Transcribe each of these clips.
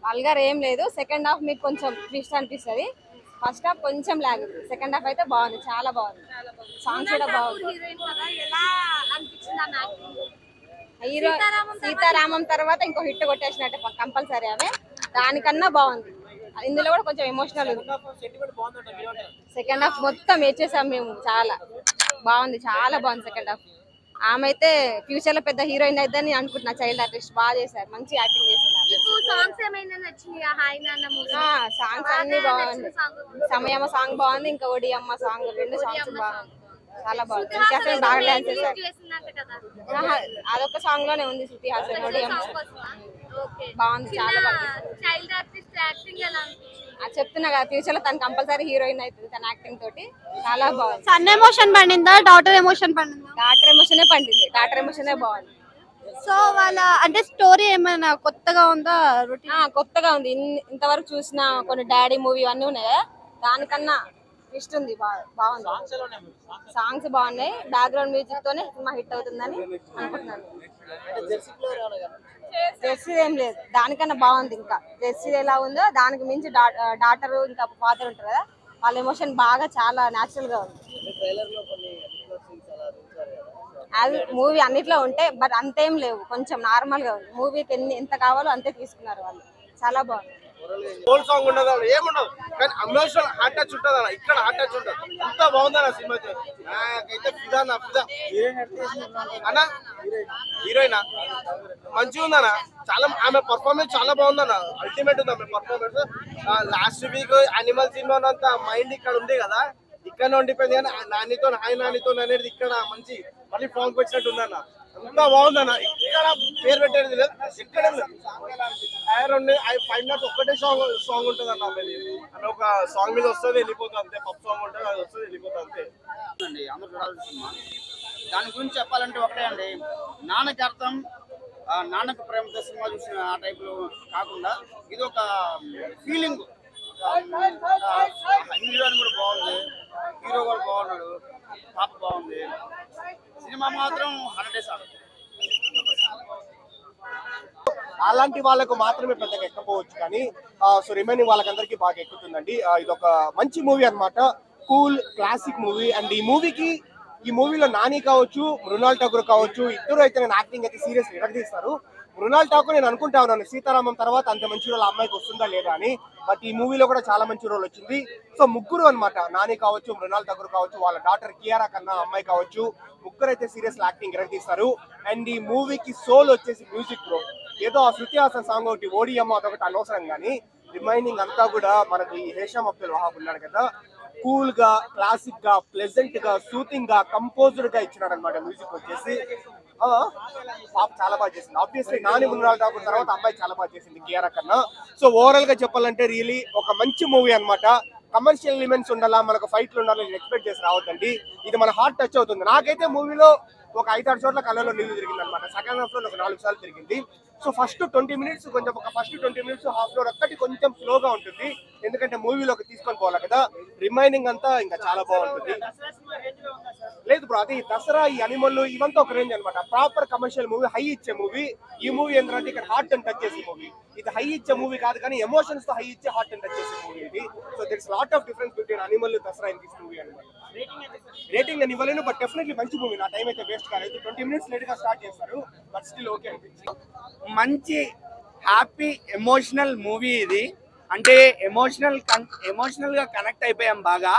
Vulgar ఏం లేదు second half మీకు కొంచెం ట్విస్ట్ అనిపిస్తుంది ఫస్ట్ హాఫ్ కొంచెం లాగ్ సెకండ్ హాఫ్ అయితే బాగుంది చాలా బాగుంది సాంగ్స్ కూడా బాగుంది హీరోయిన్ కదా ఎలా అనిపించింది ఆమె యాక్టింగ్ హీరో సీతారామం తర్వాత ఇంకో హిట్ కొట్టేసినట్టు కంపల్సరీ ఆమె దానికన్నా బాగుంది ఇందులో కూడా కొంచెం ఎమోషనల్ ఉంది సెకండ్ హాఫ్ మొత్తం ఏడ్చేసాం మేము చాలా బాగుంది చాలా బాగుంది సెకండ్ హాఫ్ ఆమె అయితే ఫ్యూచర్ లో పెద్ద హీరోయిన్ అయిద్దని అనుకుంటున్నా చైల్డ్ ఆర్టిస్ట్ బాగా చేశారు మంచి యాక్టింగ్ చేసింది మీకు సాంగ్స్ ఏమైనా నచ్చినాయి హాయ్ నాన్న మూవీ సాంగ్స్ అన్ని బాగుంది సమయమ్మ సాంగ్ బాగుంది ఇంకా ఒడి అమ్మ సాంగ్ రెండు సాంగ్స్ బాగుంది చాలా బాగుంది శృతి హాసన్ బాగా డాన్స్ చేశారు చేసిందంట కదా ఆహా, అదొక సాంగ్ లోనే ఉంది శృతి హాసన్ ఒడి అమ్మ ఓకే బాగుంది చాలా బాగుంది చైల్డ్ ఆర్టిస్ట్ యాక్టింగ్ ఎలా అనిపించింది అది చెప్తున్నా కదా ఫ్యూచర్ లో తను కంపల్సరీ హీరోయిన్ అవుతుంది తన యాక్టింగ్ తోటి చాలా బాగుంది సన్ ఎమోషన్ పండిందా డాటర్ ఎమోషన్ పండిందా డాక్టర్ ఎమోషనే పండింది డాక్టర్ ఎమోషనే బాగుంది సో వాళ్ళ అంటే స్టోరీ ఏమైనా కొత్తగా ఉందా రొటీన్ ఆ, కొత్తగా ఉంది ఇన్- ఇంతవరకు చూసిన కొన్ని డాడీ మూవీ అన్నీ ఉన్నాయి కదా దానికన్నా ట్విస్ట్ ఉంది బా- బాగుంది సాంగ్స్ బాగున్నాయి బ్యాక్గ్రౌండ్ మ్యూజిక్ తోనే సినిమా హిట్ అవుతుందని అనుకుంటున్నాను జెర్సీ ఏం లేదు దానికన్నా బాగుంది ఇంకా జెర్సీ ఎలా ఉందో దానికి మించి డాటర్ ఇంకా ఫాదర్ ఉంటారు కదా వాళ్ళ ఎమోషన్ బాగా చాలా న్యాచురల్ గా ఉంది అది మూవీ అన్నిట్లో ఉంటాయి బట్ అంతేం లేవు కొంచెం నార్మల్ గా ఉంది మూవీకి ఎన్ని ఎంత కావాలో అంతే తీసుకున్నారు వాళ్ళు చాలా బాగుంది ఓల్డ్ సాంగ్ ఉండదు అన్న ఏముండదు కానీ ఎమోషనల్ హార్ట్ టచ్ ఉంటుంది అన్న ఇక్కడ హార్ట్ టచ్ ఉంటుంది అంత బాగుంది అన్న సినిమా అయితే. నాకైతే ఫిదా నా ఫిదా అన్న హీరోయిన్ మంచిగా ఉందన్న చాలా ఆమె పర్ఫార్మెన్స్ చాలా బాగుందన్న అల్టిమేట్ ఉంది ఆమె performance last week Animal cinema అంత మైండ్ ఇక్కడ ఉంది కదా ఇక్కడ ఉండిపోయింది కానీ ఆ నానితో హాయ్ నానితో అనేది ఇక్కడ మంచి మళ్ళీ ఫామ్ వచ్చినట్టు ఉందన్న అంతా బాగుందన్న ఇక్కడ పేరు పెట్టేది లేదు ఎక్కడ లేదు రెండు ఫైవ్ మినిట్స్ ఒక్కటే సాంగ్ సాంగ్ ఉంటుంది అన్న ఆమెది అని ఒక సాంగ్ మీద వస్తుంది వెళ్ళిపోతుంది అంతే పప్ సాంగ్ ఉంటుంది అది వస్తుంది వెళ్ళిపోతుంది అంతే అండి అందరూ చూడాల్సిన సినిమా దాని గురించి చెప్పాలంటే ఒకటే అండి నాన్నకి అర్థం ఆ, నాన్నకు ప్రేమతో సినిమా చూసిన ఆ టైప్లో కాకుండా ఇది ఒక ఫీలింగ్ హీరోయిన్ కూడా బాగుంది హీరో కూడా బాగున్నాడు పాప బాగుంది సినిమా మాత్రం హండ్రెడ్ సార్ అలాంటి వాళ్ళకు మాత్రమే పెద్దగా ఎక్కపోవచ్చు కానీ సో రిమైనింగ్ వాళ్ళకందరికీ బాగా ఎక్కుతుందండి ఆ, ఇది ఒక మంచి మూవీ అన్నమాట కూల్ క్లాసిక్ మూవీ అండ్ ఈ మూవీకి ఈ మూవీలో నాని కావచ్చు మృణాల్ ఠాకూర్ కావచ్చు ఇద్దరు అయితే నేను యాక్టింగ్ అయితే సీరియస్ విడదీస్తారు మృణాల్ ఠాకూర్ నేను అనుకుంటా ఉన్నాను సీతారామం తర్వాత అంత మంచి రోల్ ఆ అమ్మాయికి వస్తుందా లేదా అని బట్ ఈ మూవీలో కూడా చాలా మంచి రోల్ వచ్చింది సో ముగ్గురు అన్నమాట నాని కావచ్చు మృణాల్ ఠాకూర్ కావచ్చు వాళ్ళ డాక్టర్ కియారా కన్నా అమ్మాయి కావచ్చు ముగ్గురు అయితే సీరియస్ యాక్టింగ్ విడదీస్తారు అండ్ ఈ మూవీకి సోల్ వచ్చేసి మ్యూజిక్ బ్రో ఏదో ఆ శృతి హాసన్ సాంగ్ ఒకటి ఓడియమ్మ అదొకటి అనవసరం కానీ రిమైనింగ్ అంతా కూడా మనకి హేషం అబ్దుల్ వహాబ్ ఉన్నాడు కదా కూల్ గా క్లాసిక్ గా ప్లెజెంట్ గా సూతింగ్ గా కంపోజ్డ్ గా ఇచ్చినాడు అనమాట మ్యూజిక్ వచ్చేసి ఆ, పాప చాలా బాగా చేసింది ఆబ్వియస్లీ నాని మున్నాల్ ఠాకూర్ తర్వాత అమ్మాయి చాలా బాగా చేసింది కియారా కన్నా సో ఓవరాల్ గా చెప్పాలంటే రియలీ ఒక మంచి మూవీ అన్నమాట కమర్షియల్ ఎలిమెంట్స్ ఉండాలా మనకు ఫైట్లు ఉండాలని ఎక్స్పెక్ట్ చేసి రావద్దండి ఇది మన హార్ట్ టచ్ అవుతుంది నాకైతే మూవీలో ఒక ఐదారు చోట్ల కళ్ళలో నీళ్ళు తిరిగింది అనమాట సెకండ్ హాఫ్ లో ఒక నాలుగు సార్లు తిరిగింది సో ఫస్ట్ ట్వంటీ మినిట్స్ కొంచెం ఒక ఫస్ట్ ట్వంటీ మినిట్స్ హాఫ్ లో ఒక్కటి కొంచెం స్లోగా ఉంటుంది ఎందుకంటే మూవీలోకి తీసుకొని పోవాలి కదా రిమైనింగ్ అంతా ఇంకా చాలా బాగుంటుంది లేదు బ్రో అది దసరా ఈ అనిమల్ ఇవంతా ఒక రేంజ్ అనమాట ప్రాపర్ కమర్షియల్ మూవీ హై ఇచ్చే మూవీ ఈ మూవీ ఏంటంటే ఇక్కడ హార్ట్ అండ్ టచ్ చేసే మూవీ ఇది హై ఇచ్చే మూవీ కాదు కానీ ఎమోషన్స్ తో హై ఇచ్చే హార్ట్ అండ్ టచ్ చేసే మూవీ ఇది so that's lot of difference between Animal Dasara in this movie అనమాట రేటింగ్ నేను ఇవ్వలేను బట్ డెఫినెట్లీ మంచి మూవీ నా టైం అయితే వేస్ట్ కాలేదు ట్వంటీ మినిట్స్ లేట్ గా స్టార్ట్ చేస్తారు బట్ స్టిల్ ఓకే అనిపించింది మంచి హ్యాపీ ఎమోషనల్ మూవీ ఇది అంటే ఎమోషనల్ ఎమోషనల్ గా కనెక్ట్ అయిపోయాం బాగా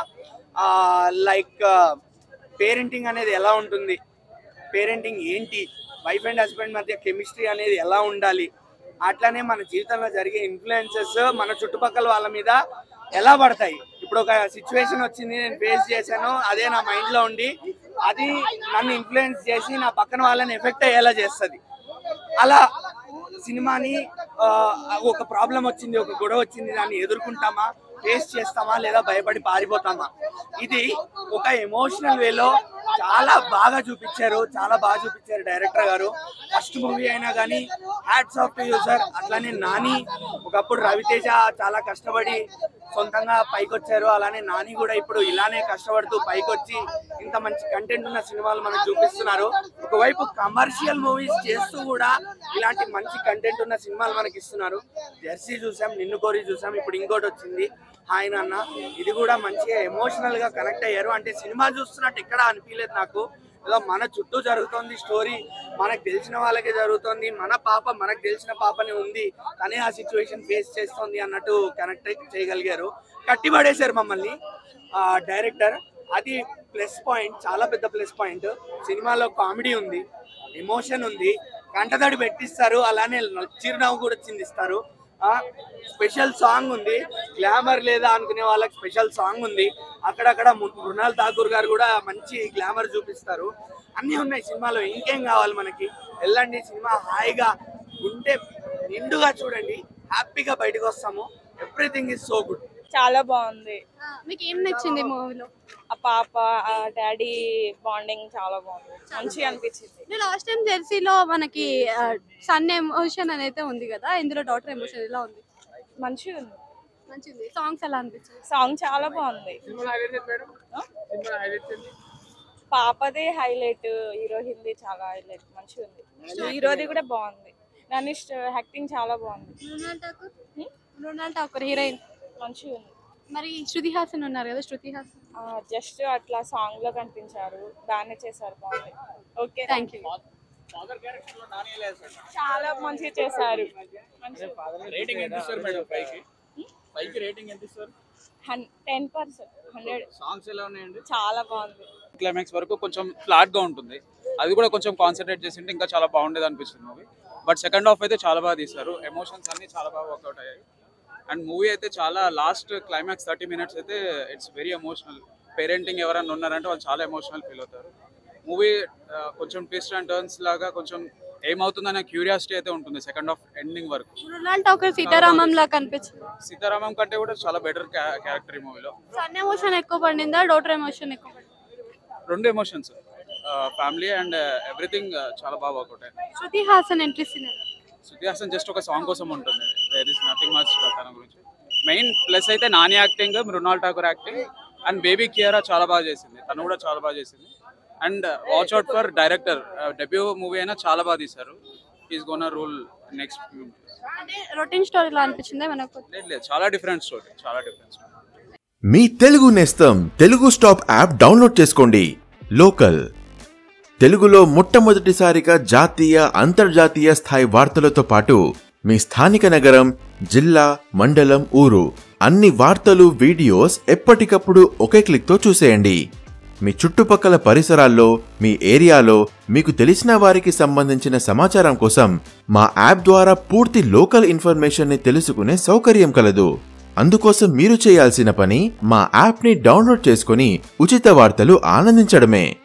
లైక్ పేరెంటింగ్ అనేది ఎలా ఉంటుంది పేరెంటింగ్ ఏంటి వైఫ్ అండ్ హస్బెండ్ మధ్య కెమిస్ట్రీ అనేది ఎలా ఉండాలి అట్లానే మన జీవితంలో జరిగే ఇన్ఫ్లుయెన్సెస్ మన చుట్టుపక్కల వాళ్ళ మీద ఎలా పడతాయి ఇప్పుడు ఒక సిచ్యువేషన్ వచ్చింది నేను ఫేస్ చేశాను అదే నా మైండ్ లో ఉండి అది నన్ను ఇన్ఫ్లుయెన్స్ చేసి నా పక్కన వాళ్ళని ఎఫెక్ట్ అయ్యేలా చేస్తుంది అలా సినిమాని ఆ, ఒక ప్రాబ్లం వచ్చింది ఒక గొడవ వచ్చింది దాన్ని ఎదుర్కొంటామా ఫేస్ చేస్తామా లేదా భయపడి పారిపోతామా ఇది ఒక ఎమోషనల్ వేలో చాలా బాగా చూపించారు చాలా బాగా చూపించారు డైరెక్టర్ గారు ఫస్ట్ మూవీ అయినా కానీ హ్యాట్స్ ఆఫ్ టు యూజర్ అట్లానే నాని ఒకప్పుడు రవితేజ చాలా కష్టపడి సొంతంగా పైకి వచ్చారు అలానే నాని కూడా ఇప్పుడు ఇలానే కష్టపడుతూ పైకి వచ్చి ఇంత మంచి కంటెంట్ ఉన్న సినిమాలు మనకు చూపిస్తున్నారు ఒకవైపు కమర్షియల్ మూవీస్ చేస్తూ కూడా ఇలాంటి మంచి కంటెంట్ ఉన్న సినిమాలు మనకి ఇస్తున్నారు జెర్సీ చూసాం నిన్ను కోరి చూసాం ఇప్పుడు ఇంకోటి వచ్చింది హాయ్ నాన్న ఇది కూడా మంచిగా ఎమోషనల్ గా కనెక్ట్ అయ్యారు అంటే సినిమా చూస్తున్నట్టు ఎక్కడ అనిపించలేదు నాకు ఏదో మన చుట్టూ జరుగుతోంది స్టోరీ మనకు తెలిసిన వాళ్ళకే జరుగుతోంది మన పాప మనకు తెలిసిన పాపనే ఉంది తనే ఆ సిచ్యువేషన్ ఫేస్ చేస్తోంది అన్నట్టు కనెక్ట్ చేయగలిగారు కట్టిపడేశారు మమ్మల్ని ఆ డైరెక్టర్ అది ప్లస్ పాయింట్ చాలా పెద్ద ప్లస్ పాయింట్ సినిమాలో కామెడీ ఉంది ఎమోషన్ ఉంది కంటతడి పెట్టిస్తారు అలానే చిరునవ్వు కూడా చిందిస్తారు ఆ స్పెషల్ సాంగ్ ఉంది గ్లామర్ లేదా అనుకునే వాళ్ళకి స్పెషల్ సాంగ్ ఉంది అక్కడక్కడ ము- మృణాల్ ఠాకూర్ గారు కూడా మంచి గ్లామర్ చూపిస్తారు అన్నీ ఉన్నాయి సినిమాలో ఇంకేం కావాలి మనకి వెళ్ళండి సినిమా హాయిగా ఉంటే నిండుగా చూడండి హ్యాపీగా బయటకు వస్తాము ఎవ్రీథింగ్ ఇస్ సో గుడ్ చాలా బాగుంది మీకు ఏం నచ్చింది మూవీలో ఆ పాప ఆ డాడీ బాండింగ్ చాలా బాగుంది మంచిగా అనిపించింది లాస్ట్ టైం జెర్సీలో మనకి సన్ ఎమోషన్ అనేది ఉంది కదా ఇందులో డాటర్ ఎమోషన్ ఎలా ఉంది మంచిగా ఉంది మంచిది సాంగ్స్ ఎలా అనిపించింది సాంగ్ చాలా బాగుంది పాపదే హైలైట్ హీరో హిందీ చాలా హైలైట్ మంచిగా ఉంది హీరోది కూడా బాగుంది ననిష్ యాక్టింగ్ చాలా బాగుంది మృణాల్ ఠాకూర్ మృణాల్ ఠాకూర్ హీరోయిన్ మంచిగా ఉంది మరి శృతి హాసన్ ఉన్నారు కదా శృతి హాసన్ జస్ట్ అట్లా సాంగ్ లో కనిపించారు బాగానే చేశారు బాగుంది ఓకే థ్యాంక్ యూ చాలా మంచిగా చేశారు రేటింగ్ ఎంత ఇస్తారు మేడం పైకి పైకి రేటింగ్ ఎంత ఇస్తారు టెన్ పర్సెంట్ హండ్రెడ్ సాంగ్స్ ఎలా ఉన్నాయండి చాలా బాగుంది క్లైమాక్స్ వరకు కొంచెం ఫ్లాట్ గా ఉంటుంది అది కూడా కొంచెం కాన్సన్ట్రేట్ చేసింటే ఇంకా చాలా బాగుండేది అనిపిస్తుంది మూవీ బట్ సెకండ్ హాఫ్ అయితే చాలా బాగా తీశారు ఎమోషన్స్ అన్ని చాలా బాగా వర్కౌట్ అయ్యాయి అండ్ మూవీ అయితే చాలా లాస్ట్ క్లైమాక్స్ థర్టీ మినిట్స్ అయితే ఇట్స్ వెరీ ఎమోషనల్ పేరెంటింగ్ ఎవరైనా ఉన్నారంటే వాళ్ళు చాలా ఎమోషనల్ ఫీల్ అవుతారు మూవీ కొంచెం ట్విస్ట్ అండ్ టర్న్స్ లాగా కొంచెం ఏమవుతుందనే క్యూరియాసిటీ అయితే ఉంటుంది సెకండ్ హాఫ్ ఎండింగ్ వరకు మృణాల్ ఠాకూర్ సీతారామం లా కనిపించింది సీతారామం కంటే కూడా చాలా బెటర్ క్యారెక్టర్ ఈ మూవీలో సన్ ఎమోషన్ ఎక్కువ పడిందా డాటర్ ఎమోషన్ ఎక్కువ పడిందా రెండు ఎమోషన్స్ ఫ్యామిలీ అండ్ ఎవ్రీథింగ్ చాలా బాగా వర్కౌట్ అయ్యాయి Shruti Haasan entry cinema Shruti Haasan just ఒక సాంగ్ కోసం ఉంటుంది దేర్ ఇస్ నథింగ్ మచ్ తన గురించి మెయిన్ ప్లస్ అయితే Nani acting Mrunal Thakur acting and baby Kiara చాలా బాగా చేసింది తను కూడా చాలా బాగా చేసింది and watch out for director debut movie అయినా చాలా బాగా తీశారు ఈజ్ గోన్ రూల్ నెక్స్ట్ అంటే రొటీన్ స్టోరీ లా అనిపించిందా మనకు లేదు లేదు చాలా డిఫరెంట్ స్టోరీ చాలా డిఫరెంట్ స్టోరీ మీ తెలుగు నేస్తం తెలుగు స్టాప్ యాప్ డౌన్లోడ్ చేసుకోండి లోకల్ తెలుగులో మొట్టమొదటిసారిగా జాతీయ అంతర్జాతీయ స్థాయి వార్తలతో పాటు మీ స్థానిక నగరం జిల్లా మండలం ఊరు అన్ని వార్తలు వీడియోస్ ఎప్పటికప్పుడు ఒకే క్లిక్తో చూసేయండి మీ చుట్టుపక్కల పరిసరాల్లో మీ ఏరియాలో మీకు తెలిసిన వారికి సంబంధించిన సమాచారం కోసం మా యాప్ ద్వారా పూర్తి లోకల్ ఇన్ఫర్మేషన్ ని తెలుసుకునే సౌకర్యం కలదు అందుకోసం మీరు చేయాల్సిన పని మా యాప్ని డౌన్లోడ్ చేసుకుని ఉచిత వార్తలు ఆనందించడమే